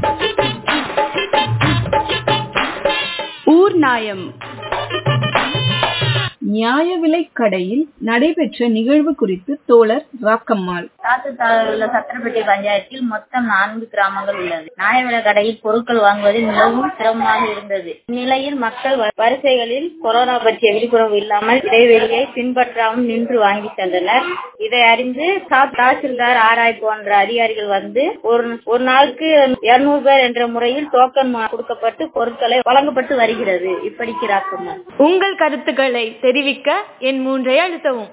ஊர் நாயம் நியாய விலைக் கடையில் நடைபெற்ற நிகழ்வு குறித்து தோழர் ராக்கம்மாள் சாத்துத்தாவில் உள்ள சத்திரப்பட்டி பஞ்சாயத்தில் மொத்தம் நான்கு கிராமங்கள் உள்ளது நியாய விலை கடையில் பொருட்கள் வாங்குவது மிகவும் சிரமமாக இருந்தது இந்நிலையில் மக்கள் வ- வரிசைகளில் கொரோனா பற்றிய விழிப்புணர்வு இல்லாமல் இடைவெளியை பின்பற்றாமல் நின்று வாங்கி சென்றனர் இதை அறிந்து சா- தாசில்தார் ஆராய் போன்ற அதிகாரிகள் வந்து ஒரு ஒரு நாளுக்கு இருநூறு பேர் என்ற முறையில் டோக்கன் மா- கொடுக்கப்பட்டு பொருட்களை வழங்கப்பட்டு வருகிறது இப்படிக்கு ராக்கம்மாள் உங்கள் கருத்துக்களை தெரிவிக்க என் மூன்றை அழுத்தவும்